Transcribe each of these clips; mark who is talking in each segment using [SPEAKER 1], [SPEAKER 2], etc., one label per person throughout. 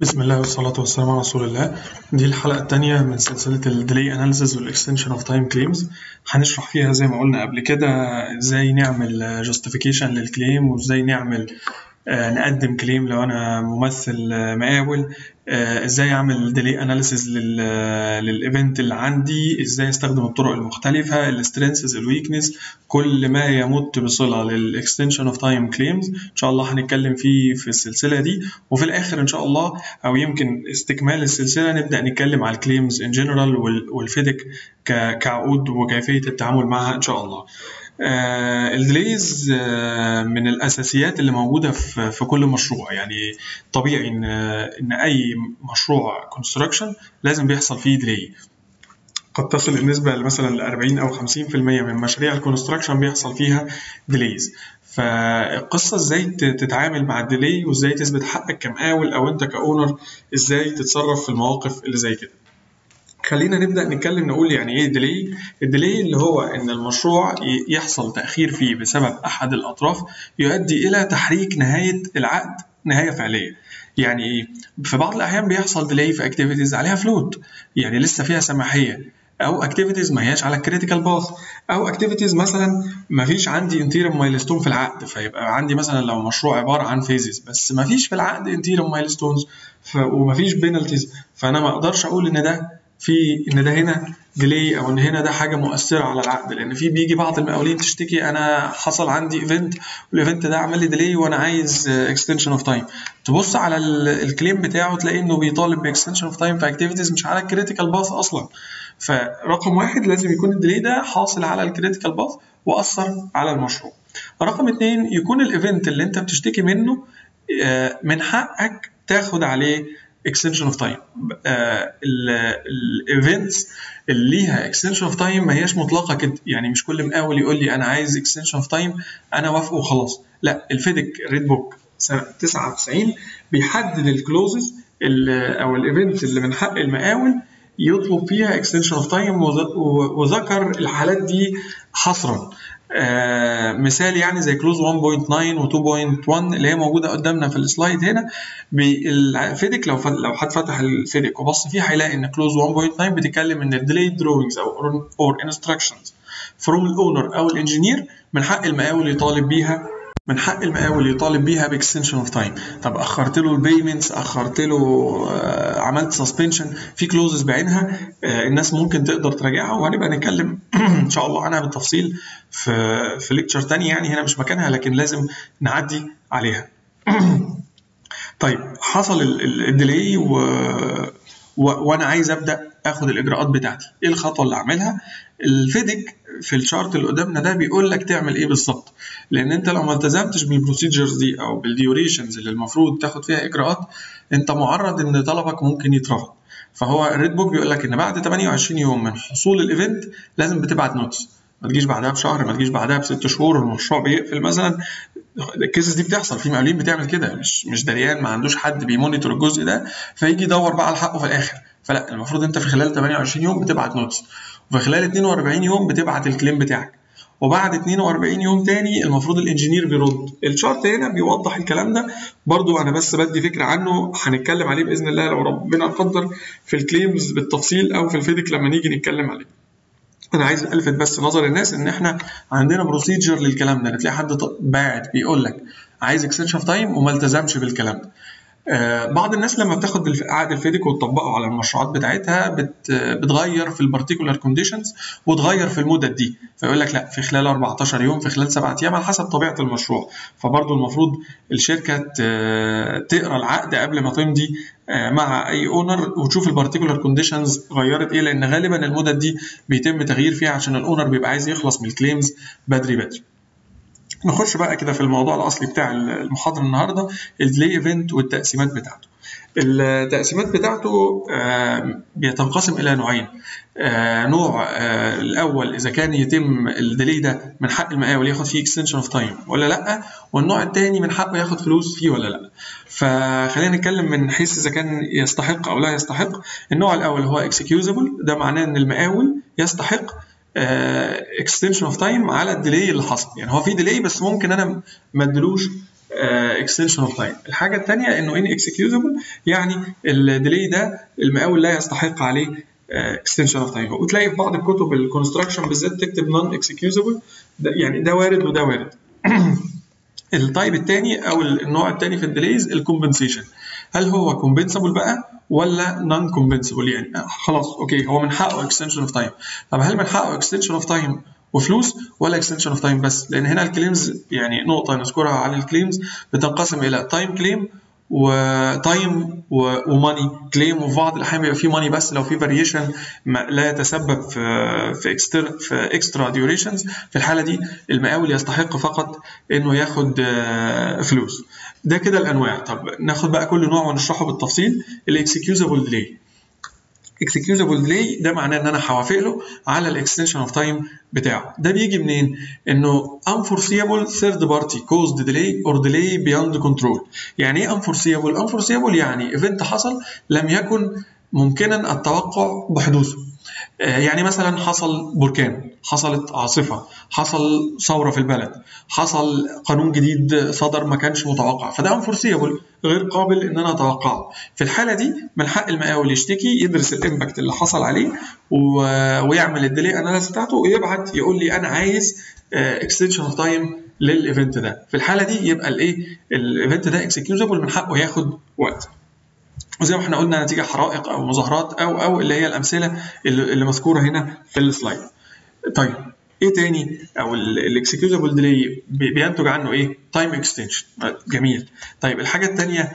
[SPEAKER 1] بسم الله والصلاة والسلام على رسول الله دي الحلقة التانية من سلسلة ال Delay Analysis وال Extension of Time Claims هنشرح فيها زي ما قلنا قبل كده ازاي نعمل Justification للكليم وازاي نعمل آه، نقدم كليم لو انا ممثل آه، مقاول آه، ازاي اعمل ديلي اناليسيز للايفنت اللي عندي ازاي استخدم الطرق المختلفه السترينثز الويكنس كل ما يمت بصله للاكستنشن اوف تايم كليمز ان شاء الله هنتكلم فيه في السلسله دي وفي الاخر ان شاء الله او يمكن استكمال السلسله نبدا نتكلم على الكليمز ان جنرال والفيدك كعقود وكيفيه التعامل معها ان شاء الله آه الديليز آه من الاساسيات اللي موجوده في, في كل مشروع يعني طبيعي ان ان اي مشروع كونستراكشن لازم بيحصل فيه ديلي قد تصل النسبة مثلا ل 40 أو 50% من مشاريع الكونستراكشن بيحصل فيها ديليز فالقصة ازاي تتعامل مع الديلي وازاي تثبت حقك كمقاول أو أنت كأونر ازاي تتصرف في المواقف اللي زي كده خلينا نبدا نتكلم نقول يعني ايه ديلي الديلي اللي هو ان المشروع يحصل تاخير فيه بسبب احد الاطراف يؤدي الى تحريك نهايه العقد نهايه فعليه يعني ايه في بعض الاحيان بيحصل ديلي في اكتيفيتيز عليها فلوت يعني لسه فيها سماحيه او اكتيفيتيز ما هياش على الكريتيكال باث او اكتيفيتيز مثلا ما فيش عندي انتيرم مايلستون في العقد فيبقى عندي مثلا لو مشروع عباره عن فيزز بس ما فيش في العقد انتيرم مايلستونز وما فيش بينالتيز فانا ما اقدرش اقول ان ده في ان ده هنا ديلي او ان هنا ده حاجه مؤثره على العقد لان في بيجي بعض المقاولين تشتكي انا حصل عندي ايفنت والايفنت ده عمل لي ديلي وانا عايز اكستنشن اوف تايم تبص على الكليم بتاعه تلاقي انه بيطالب باكستنشن اوف تايم في اكتيفيتيز مش على الكريتيكال باث اصلا فرقم واحد لازم يكون الديلي ده حاصل على الكريتيكال باث واثر على المشروع رقم اتنين يكون الايفنت اللي انت بتشتكي منه من حقك تاخد عليه اكستنشن اوف تايم الايفنتس اللي ليها اكستنشن اوف تايم ما هياش مطلقه كده يعني مش كل مقاول يقول لي انا عايز اكستنشن اوف تايم انا وافقه وخلاص لا الفيدك ريد بوك سنه 99 بيحدد الكلوزز او الايفنت اللي من حق المقاول يطلب فيها اكستنشن اوف تايم وذكر الحالات دي حصرا آه مثال يعني زي كلوز 1.9 و 2.1 اللي هي موجوده قدامنا في السلايد هنا الفيدك لو لو حد فتح الفيدك وبص فيه هيلاقي ان كلوز 1.9 بتتكلم ان الديليد دروينجز او اور انستراكشنز فروم الاونر او الانجينير من حق المقاول يطالب بيها من حق المقاول يطالب بيها باكستنشن اوف تايم طب اخرت له البيمنتس اخرت له آه عملت سسبنشن في كلوزز بعينها آه الناس ممكن تقدر تراجعها وهنبقى نتكلم ان شاء الله عنها بالتفصيل في في ليكتشر تاني يعني هنا مش مكانها لكن لازم نعدي عليها طيب حصل الديلي و... و... وانا عايز ابدا اخد الاجراءات بتاعتي ايه الخطوه اللي اعملها الفيدك في الشارت اللي قدامنا ده بيقول لك تعمل ايه بالظبط لان انت لو ما التزمتش بالبروسيجرز دي او بالديوريشنز اللي المفروض تاخد فيها اجراءات انت معرض ان طلبك ممكن يترفض فهو الريد بوك بيقول لك ان بعد 28 يوم من حصول الايفنت لازم بتبعت نوتس ما تجيش بعدها بشهر ما تجيش بعدها بست شهور المشروع بيقفل مثلا الكيسز دي بتحصل في مقاولين بتعمل كده مش مش دريان ما عندوش حد بيمونيتور الجزء ده فيجي يدور بقى على حقه في الاخر فلا المفروض انت في خلال 28 يوم بتبعت نوتس وفي خلال 42 يوم بتبعت الكليم بتاعك وبعد 42 يوم تاني المفروض الانجينير بيرد الشارت هنا بيوضح الكلام ده برضو انا بس بدي فكره عنه هنتكلم عليه باذن الله لو ربنا قدر في الكليمز بالتفصيل او في الفيديك لما نيجي نتكلم عليه انا عايز الفت بس نظر الناس ان احنا عندنا بروسيجر للكلام ده تلاقي حد باعت بيقول لك عايز اكستنشن اوف تايم وما التزمش بالكلام ده آه بعض الناس لما بتاخد عقد الفيديك وتطبقه على المشروعات بتاعتها بت بتغير في البارتيكولار كونديشنز وتغير في المدد دي فيقول لك لا في خلال 14 يوم في خلال 7 ايام على حسب طبيعه المشروع فبرضه المفروض الشركه تقرا العقد قبل ما تمضي آه مع اي اونر وتشوف البارتيكولار كونديشنز غيرت ايه لان غالبا المدد دي بيتم تغيير فيها عشان الاونر بيبقى عايز يخلص من الكليمز بدري بدري نخش بقى كده في الموضوع الاصلي بتاع المحاضره النهارده الديلي ايفنت والتقسيمات بتاعته التقسيمات بتاعته بيتنقسم الى نوعين نوع الاول اذا كان يتم الديلي ده من حق المقاول ياخد فيه اكستنشن اوف تايم ولا لا والنوع الثاني من حقه ياخد فلوس فيه ولا لا فخلينا نتكلم من حيث اذا كان يستحق او لا يستحق النوع الاول هو اكسكيوزبل ده معناه ان المقاول يستحق اكستنشن اوف تايم على الديلي اللي حصل يعني هو في ديلي بس ممكن انا ما ادلوش اكستنشن اوف تايم الحاجه الثانيه انه ان اكسكيوزبل يعني الديلي ده المقاول لا يستحق عليه اكستنشن اوف تايم وتلاقي في بعض الكتب الكونستراكشن بالذات تكتب نون اكسكيوزبل يعني ده وارد وده وارد التايب الثاني او النوع الثاني في الديليز الكومبنسيشن هل هو كومبنسبل بقى ولا نون كومبنسبل يعني خلاص اوكي هو من حقه اكستنشن اوف تايم طب هل من حقه اكستنشن اوف تايم وفلوس ولا اكستنشن اوف تايم بس لان هنا الكليمز يعني نقطه نذكرها على الكليمز بتنقسم الى تايم كليم وتايم وماني كليم وفي بعض الاحيان بيبقى في ماني بس لو في فاريشن لا يتسبب في في اكسترا في اكسترا ديوريشنز في الحاله دي المقاول يستحق فقط انه ياخد فلوس ده كده الانواع طب ناخد بقى كل نوع ونشرحه بالتفصيل الاكسكيوزابل ديلي اكسكيوزابل ديلي ده معناه ان انا هوافق له على الاكستنشن اوف تايم بتاعه ده بيجي منين انه unforeseeable third party caused delay or delay beyond control يعني ايه unforeseeable unforeseeable يعني ايفنت حصل لم يكن ممكنا التوقع بحدوثه يعني مثلا حصل بركان حصلت عاصفة حصل ثورة في البلد حصل قانون جديد صدر ما كانش متوقع فده انفورسيبل غير قابل ان انا اتوقعه في الحالة دي من حق المقاول يشتكي يدرس الامباكت اللي حصل عليه و... ويعمل الديلي اناليسيس بتاعته ويبعت يقول لي انا عايز اكستنشن اوف تايم للايفنت ده في الحالة دي يبقى الايه الايفنت ده اكسكيوزبل من حقه ياخد وقت وزي ما احنا قلنا نتيجه حرائق او مظاهرات او او اللي هي الامثله اللي, اللي مذكوره هنا في السلايد. طيب ايه تاني او الاكسكيوزبل ديلي بينتج عنه ايه؟ تايم اكستنشن جميل. طيب الحاجه الثانيه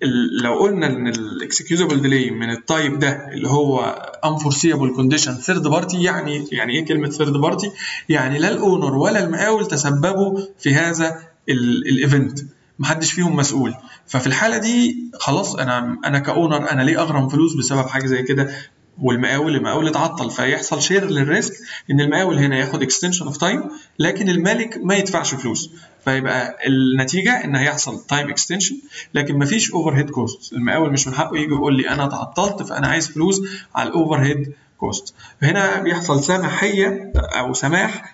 [SPEAKER 1] لو قلنا ان الاكسكيوزبل ديلي من التايب ده اللي هو unforeseeable condition third party يعني يعني ايه كلمه third party؟ يعني لا الاونر ولا المقاول تسببوا في هذا الايفنت. محدش فيهم مسؤول ففي الحاله دي خلاص انا انا كاونر انا ليه اغرم فلوس بسبب حاجه زي كده والمقاول المقاول اتعطل فيحصل شير للريسك ان المقاول هنا ياخد اكستنشن اوف تايم لكن المالك ما يدفعش فلوس فيبقى النتيجه ان هيحصل تايم اكستنشن لكن ما فيش اوفر هيد كوست المقاول مش من حقه يجي يقول لي انا اتعطلت فانا عايز فلوس على الاوفر هيد كوست هنا بيحصل سماحيه او سماح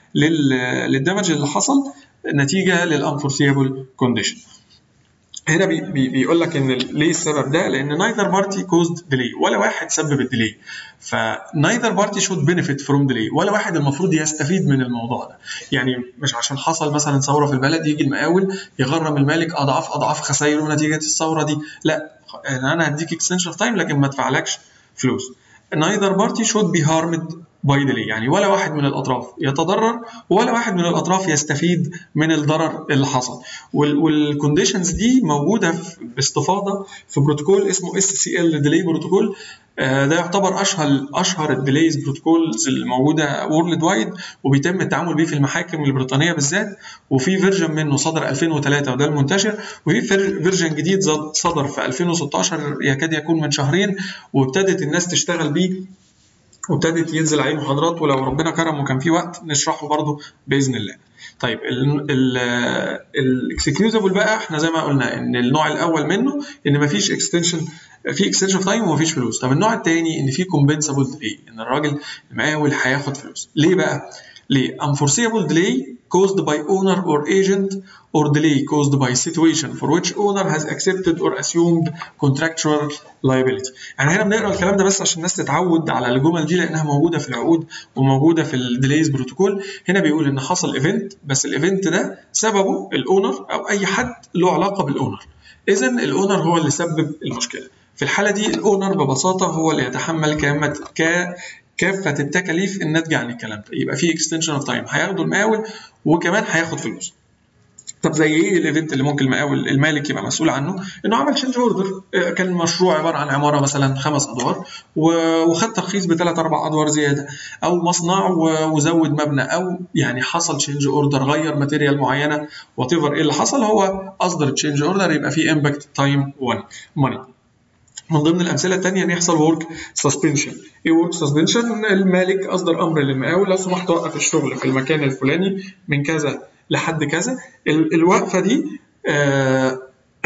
[SPEAKER 1] للدمج اللي حصل نتيجه للانفورسيبل كونديشن هنا بي بي بيقول لك ان ليه السبب ده لان neither party caused delay ولا واحد سبب الديلي ف neither party should benefit from delay ولا واحد المفروض يستفيد من الموضوع ده يعني مش عشان حصل مثلا ثوره في البلد يجي المقاول يغرم المالك اضعاف اضعاف خسائره نتيجه الثوره دي لا انا هديك اكستنشن اوف تايم لكن ما ادفعلكش فلوس neither party should be harmed باي ديلي يعني ولا واحد من الاطراف يتضرر ولا واحد من الاطراف يستفيد من الضرر اللي حصل والكونديشنز دي موجوده باستفاضه في بروتوكول اسمه اس سي ال ديلي بروتوكول ده يعتبر اشهر اشهر الديليز بروتوكولز الموجوده وورلد وايد وبيتم التعامل بيه في المحاكم البريطانيه بالذات وفي فيرجن منه صدر 2003 وده المنتشر وفي فيرجن جديد صدر في 2016 يكاد يكون من شهرين وابتدت الناس تشتغل بيه وابتدت ينزل عليه محاضرات ولو ربنا كرم وكان في وقت نشرحه برضه باذن الله. طيب الاكسكيوزبل بقى احنا زي ما قلنا ان النوع الاول منه ان مفيش اكستنشن في اكستنشن تايم ومفيش فلوس طب النوع الثاني ان في كومبنسبل ديلي ان الراجل المقاول هياخد فلوس ليه بقى؟ ليه؟ unforeseeable delay caused by owner or agent or delay caused by situation for which owner has accepted or assumed contractual liability. يعني هنا بنقرا الكلام ده بس عشان الناس تتعود على الجمل دي لانها موجوده في العقود وموجوده في الديليز بروتوكول هنا بيقول ان حصل ايفنت بس الايفنت ده سببه الاونر او اي حد له علاقه بالاونر. اذا الاونر هو اللي سبب المشكله. في الحاله دي الاونر ببساطه هو اللي يتحمل كامه ك كافه التكاليف الناتجه عن الكلام ده يبقى في اكستنشن اوف تايم هياخده المقاول وكمان هياخد فلوس طب زي ايه الايفنت اللي ممكن المقاول المالك يبقى مسؤول عنه انه عمل تشينج اوردر كان مشروع عباره عن عماره مثلا خمس ادوار وخد ترخيص بثلاث اربع ادوار زياده او مصنع وزود مبنى او يعني حصل تشينج اوردر غير ماتيريال معينه وات ايه اللي حصل هو اصدر تشينج اوردر يبقى في امباكت تايم 1 ماني من ضمن الامثله الثانيه ان يحصل ورك سسبنشن ايه ورك سسبنشن المالك اصدر امر للمقاول لو سمحت وقف الشغل في المكان الفلاني من كذا لحد كذا الوقفه دي آه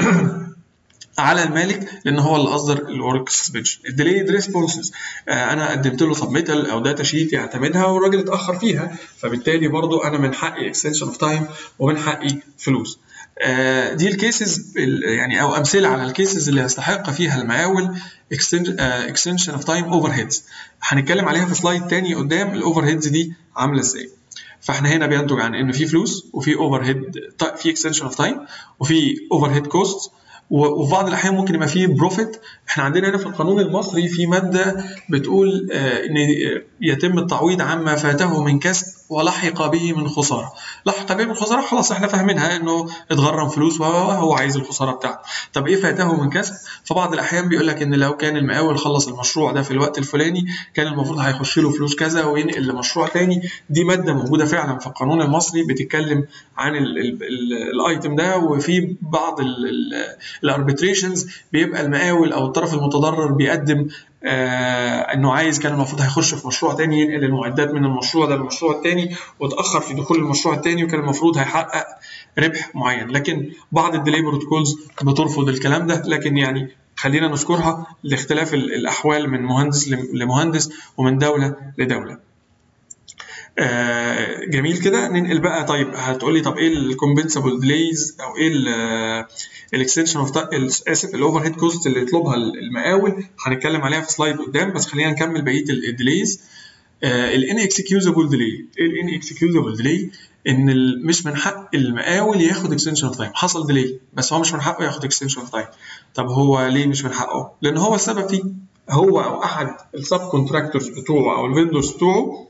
[SPEAKER 1] على المالك لان هو اللي اصدر الورك سسبنشن الديليد ريسبونسز انا قدمت له سبميتال او داتا شيت يعتمدها والراجل اتاخر فيها فبالتالي برضو انا من حقي اكستنشن اوف تايم ومن حقي فلوس دي الكيسز يعني او امثله على الكيسز اللي يستحق فيها المقاول اكستنشن اوف تايم اوفر هيدز هنتكلم عليها في سلايد تاني قدام الاوفر هيدز دي عامله ازاي فاحنا هنا بينتج عن ان في فلوس وفي اوفر هيد في اكستنشن اوف تايم وفي اوفر هيد كوست وفي بعض الاحيان ممكن يبقى فيه بروفيت احنا عندنا هنا في القانون المصري في ماده بتقول ان يتم التعويض عما فاته من كسب ولحق به من خساره لحق به من خساره خلاص احنا فاهمينها انه اتغرم فلوس وهو عايز الخساره بتاعته طب ايه فاته من كسب فبعض الاحيان بيقول لك ان لو كان المقاول خلص المشروع ده في الوقت الفلاني كان المفروض هيخش له فلوس كذا وينقل لمشروع تاني دي ماده موجوده فعلا في القانون المصري بتتكلم عن الايتم ده وفي بعض الاربيتريشنز بيبقى المقاول او الطرف المتضرر بيقدم آه انه عايز كان المفروض هيخش في مشروع تاني ينقل المعدات من المشروع ده للمشروع التاني واتاخر في دخول المشروع التاني وكان المفروض هيحقق ربح معين لكن بعض الديلي بروتوكولز بترفض الكلام ده لكن يعني خلينا نذكرها لاختلاف الاحوال من مهندس لمهندس ومن دوله لدوله آه جميل كده ننقل بقى طيب هتقول لي طب ايه الكومبنسبل ديليز او ايه الاكستنشن اوف اسف الاوفر هيد كوست اللي يطلبها المقاول هنتكلم عليها في سلايد قدام بس خلينا نكمل بقيه الديليز الان اكسكيوزابل ديلي ايه الان اكسكيوزابل ديلي ان مش من حق المقاول ياخد اكستنشن اوف تايم حصل ديلي بس هو مش من حقه ياخد اكستنشن اوف تايم طب هو ليه مش من حقه لان هو السبب فيه هو او احد السب كونتراكتورز بتوعه او الفيندورز بتوعه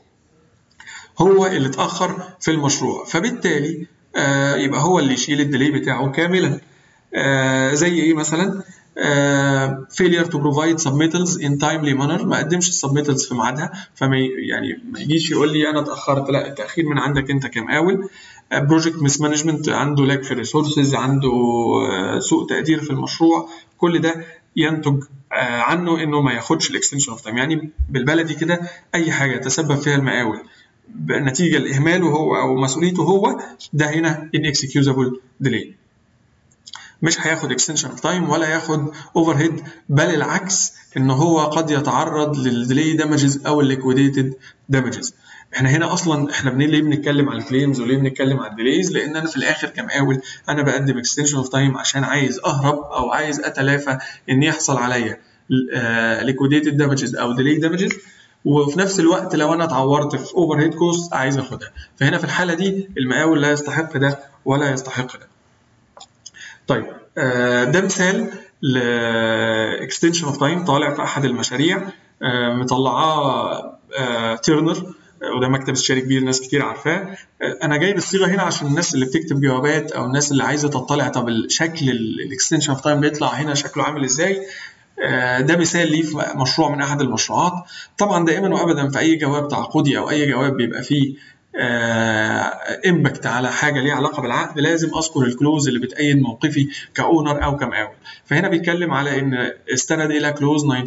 [SPEAKER 1] هو اللي اتاخر في المشروع فبالتالي آه يبقى هو اللي يشيل الديلي بتاعه كاملا آه زي ايه مثلا آه failure to provide submittals in timely manner ما قدمش السبميتلز في ميعادها فما يعني ما يجيش يقول لي انا اتاخرت لا التاخير من عندك انت كمقاول بروجكت مس مانجمنت عنده لاك في ريسورسز عنده سوء تقدير في المشروع كل ده ينتج عنه انه ما ياخدش الاكستنشن اوف تايم يعني بالبلدي كده اي حاجه تسبب فيها المقاول نتيجه لاهماله هو او مسؤوليته هو ده هنا inexcusable delay مش هياخد extension of time ولا ياخد اوفر هيد بل العكس ان هو قد يتعرض للديلي دامجز او الليكويديتد دامجز احنا هنا اصلا احنا بنين ليه بنتكلم على الكليمز وليه بنتكلم على الديليز لان انا في الاخر كمقاول انا بقدم اكستنشن اوف تايم عشان عايز اهرب او عايز اتلافى ان يحصل عليا ليكويديتد دامجز او ديلي دامجز وفي نفس الوقت لو انا اتعورت في اوفر هيد كوست عايز اخدها فهنا في الحاله دي المقاول لا يستحق ده ولا يستحق ده طيب ده مثال لاكستنشن اوف تايم طالع في احد المشاريع مطلعاه تيرنر وده مكتب استشاري كبير ناس كتير عارفاه انا جايب الصيغه هنا عشان الناس اللي بتكتب جوابات او الناس اللي عايزه تطلع طب الشكل الاكستنشن اوف تايم بيطلع هنا شكله عامل ازاي ده مثال ليه في مشروع من احد المشروعات طبعا دائما وابدا في اي جواب تعاقدي او اي جواب بيبقى فيه امباكت على حاجه ليها علاقه بالعقد لازم اذكر الكلوز اللي بتأيد موقفي كاونر او كمقاول فهنا بيتكلم على ان استند الى كلوز 19.2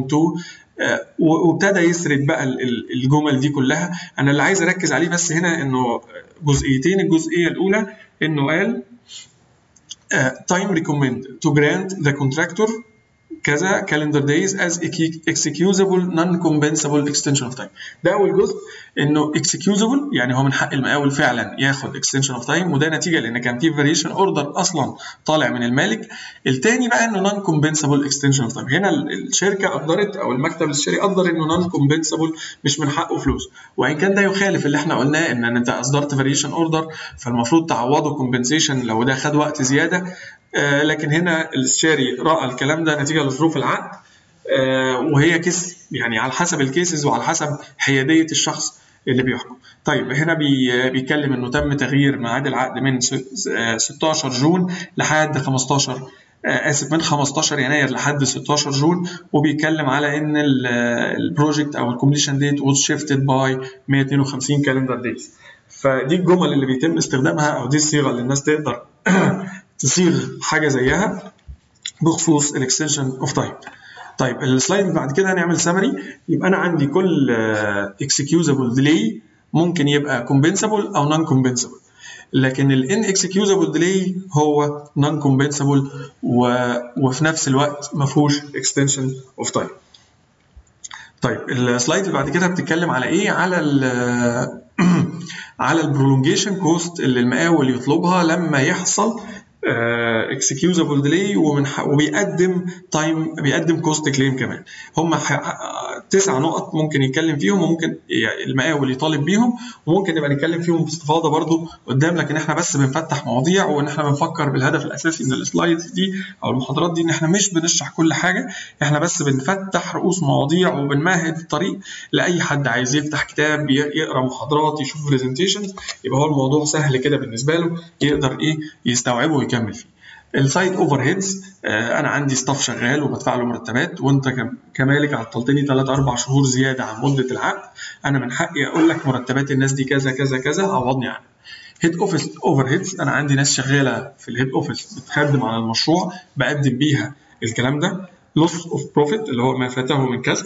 [SPEAKER 1] وابتدى يسرد بقى الجمل دي كلها انا اللي عايز اركز عليه بس هنا انه جزئيتين الجزئيه الاولى انه قال time recommend to grant the contractor كذا calendar days as excusable non-compensable extension of time ده أول جزء إنه excusable يعني هو من حق المقاول فعلا ياخد extension of time وده نتيجة لأن كان في variation order أصلا طالع من المالك التاني بقى إنه non-compensable extension of time هنا الشركة قدرت أو المكتب الاستشاري قدر إنه non-compensable مش من حقه فلوس وإن كان ده يخالف اللي إحنا قلناه إن أنت أصدرت variation order فالمفروض تعوضه compensation لو ده خد وقت زيادة آه لكن هنا الاستشاري راى الكلام ده نتيجه لظروف العقد آه وهي كيس يعني على حسب الكيسز وعلى حسب حياديه الشخص اللي بيحكم. طيب هنا بي بيتكلم انه تم تغيير ميعاد العقد من 16 جون لحد 15 آه اسف من 15 يناير لحد 16 جون وبيتكلم على ان البروجكت او الكومبليشن ديت was shifted by 152 كالندر دايز. فدي الجمل اللي بيتم استخدامها او دي الصيغه اللي الناس تقدر تصيغ حاجه زيها بخصوص الاكستنشن اوف تايم طيب السلايد بعد كده هنعمل سمري يبقى انا عندي كل اكسكيوزابل ديلي ممكن يبقى كومبنسبل او نون كومبنسبل لكن الان اكسكيوزابل ديلي هو نون كومبنسبل وفي نفس الوقت ما فيهوش اكستنشن اوف تايم طيب السلايد اللي بعد كده بتتكلم على ايه على ال على البرولونجيشن كوست اللي المقاول يطلبها لما يحصل اكسكيوزابل ديلي ومن وبيقدم تايم بيقدم كوست كليم كمان هم تسع نقط ممكن يتكلم فيهم وممكن المقاول يطالب بيهم وممكن نبقى نتكلم فيهم باستفاضه برضو قدام لكن احنا بس بنفتح مواضيع وان احنا بنفكر بالهدف الاساسي من السلايدز دي او المحاضرات دي ان احنا مش بنشرح كل حاجه احنا بس بنفتح رؤوس مواضيع وبنمهد الطريق لاي حد عايز يفتح كتاب يقرا محاضرات يشوف برزنتيشنز يبقى هو الموضوع سهل كده بالنسبه له يقدر ايه يستوعبه ويكمل فيه السايت اوفر هيدز انا عندي ستاف شغال وبدفع له مرتبات وانت كمالك عطلتني 3 4 شهور زياده عن مده العقد انا من حقي اقول لك مرتبات الناس دي كذا كذا كذا عوضني عنها هيد اوفيس اوفر هيدز انا عندي ناس شغاله في الهيد اوفيس بتخدم على المشروع بقدم بيها الكلام ده لوس اوف بروفيت اللي هو ما فاته من كسب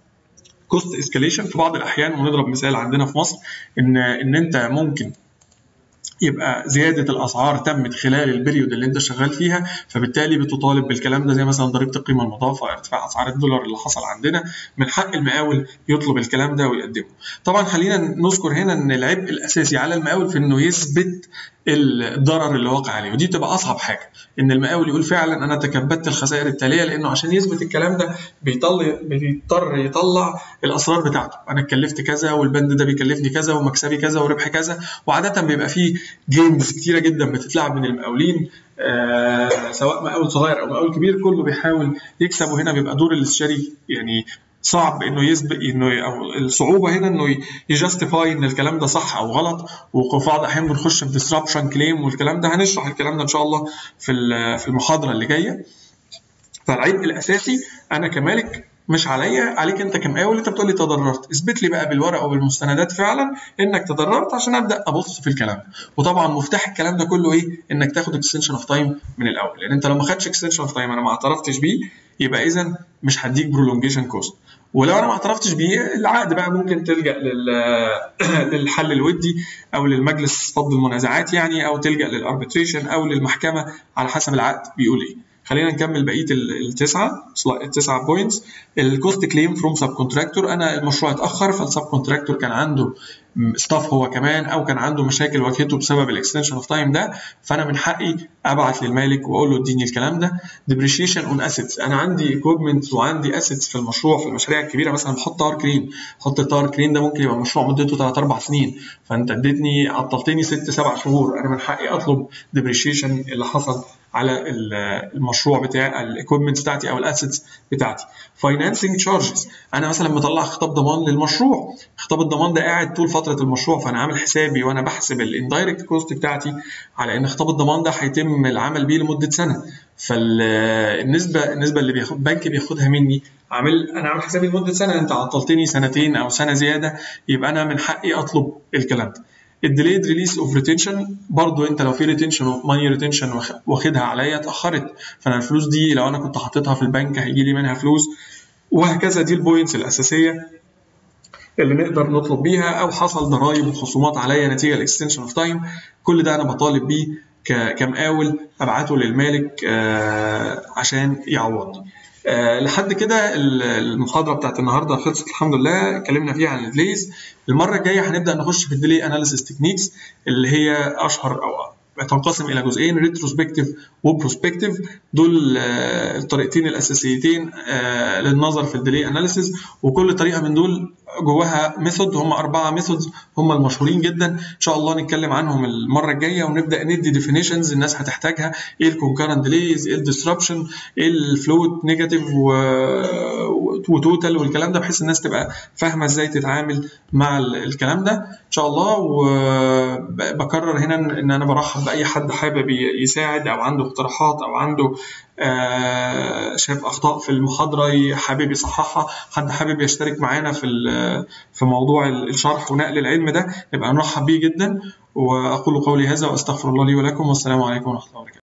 [SPEAKER 1] كوست اسكاليشن في بعض الاحيان ونضرب مثال عندنا في مصر ان ان انت ممكن يبقى زياده الاسعار تمت خلال البريود اللي انت شغال فيها فبالتالي بتطالب بالكلام ده زي مثلا ضريبه القيمه المضافه ارتفاع اسعار الدولار اللي حصل عندنا من حق المقاول يطلب الكلام ده ويقدمه طبعا خلينا نذكر هنا ان العبء الاساسي على المقاول في انه يثبت الضرر اللي واقع عليه ودي تبقى اصعب حاجه ان المقاول يقول فعلا انا تكبدت الخسائر التاليه لانه عشان يثبت الكلام ده بيطلع بيضطر يطلع الاسرار بتاعته انا اتكلفت كذا والبند ده بيكلفني كذا ومكسبي كذا وربحي كذا وعاده بيبقى فيه جيمز كتيره جدا بتتلعب من المقاولين آه سواء مقاول صغير او مقاول كبير كله بيحاول يكسب وهنا بيبقى دور الاستشاري يعني صعب انه يثبت انه او الصعوبه هنا انه يجاستيفاي ان الكلام ده صح او غلط وفي بعض الاحيان بنخش في ديسربشن كليم والكلام ده هنشرح الكلام ده ان شاء الله في في المحاضره اللي جايه فالعيب الاساسي انا كمالك مش عليا عليك انت كمقاول انت بتقول لي تضررت اثبت لي بقى بالورقه وبالمستندات فعلا انك تضررت عشان ابدا ابص في الكلام وطبعا مفتاح الكلام ده كله ايه انك تاخد اكستنشن اوف تايم من الاول لان انت لو ما خدتش اكستنشن اوف تايم انا ما اعترفتش بيه يبقى اذا مش هديك برولونجيشن كوست ولو انا ما اعترفتش بيه العقد بقى ممكن تلجا لل... للحل الودي او للمجلس فض المنازعات يعني او تلجا للاربتريشن او للمحكمه على حسب العقد بيقول ايه خلينا نكمل بقيه التسعه التسعه بوينتس الكوست كليم فروم سب كونتراكتور انا المشروع اتاخر فالسب كونتراكتور كان عنده ستاف هو كمان او كان عنده مشاكل واجهته بسبب الاكستنشن اوف تايم ده فانا من حقي ابعت للمالك واقول له اديني الكلام ده ديبريشيشن اون اسيتس انا عندي ايكويبمنت وعندي اسيتس في المشروع في المشاريع الكبيره مثلا بحط تاور كرين حط التاور كرين ده ممكن يبقى مشروع مدته 3 4 سنين فانت اديتني عطلتني 6 7 شهور انا من حقي اطلب ديبريشيشن اللي حصل على المشروع بتاعي الايكويبمنت بتاعتي او الاسيتس بتاعتي فاينانسنج تشارجز انا مثلا مطلع خطاب ضمان للمشروع خطاب الضمان ده قاعد طول فتره المشروع فانا عامل حسابي وانا بحسب الاندايركت كوست بتاعتي على ان خطاب الضمان ده هيتم العمل بيه لمده سنه فالنسبه النسبه اللي بياخد البنك بياخدها مني عامل انا عامل حسابي لمده سنه انت عطلتني سنتين او سنه زياده يبقى انا من حقي اطلب الكلام ده الديليد ريليس اوف ريتنشن برضو انت لو في ريتنشن اوف ماني ريتنشن واخدها عليا اتاخرت فانا الفلوس دي لو انا كنت حاططها في البنك هيجي لي منها فلوس وهكذا دي البوينتس الاساسيه اللي نقدر نطلب بيها او حصل ضرائب وخصومات عليا نتيجه الاكستنشن اوف تايم كل ده انا بطالب بيه كمقاول ابعته للمالك عشان يعوضني أه لحد كده المحاضره بتاعت النهارده خلصت الحمد لله اتكلمنا فيها عن الديليز المره الجايه هنبدا نخش في الديلي اناليسيس تكنيكس اللي هي اشهر او تنقسم الى جزئين ريتروسبكتيف وبروسبكتيف دول الطريقتين الاساسيتين للنظر في الديلي اناليسيس وكل طريقه من دول جواها ميثود هم اربعه ميثودز هم المشهورين جدا ان شاء الله نتكلم عنهم المره الجايه ونبدا ندي ديفينيشنز الناس هتحتاجها ايه الكونكرنت ديليز ايه الديسربشن ايه الفلوت نيجاتيف وتوتال والكلام ده بحيث الناس تبقى فاهمه ازاي تتعامل مع الكلام ده ان شاء الله وبكرر هنا ان انا برحب باي حد حابب يساعد او عنده اقتراحات او عنده آه شاف اخطاء في المحاضره حابب يصححها حد حابب يشترك معانا في في موضوع الشرح ونقل العلم ده نبقى نرحب بيه جدا واقول قولي هذا واستغفر الله لي ولكم والسلام عليكم ورحمه الله وبركاته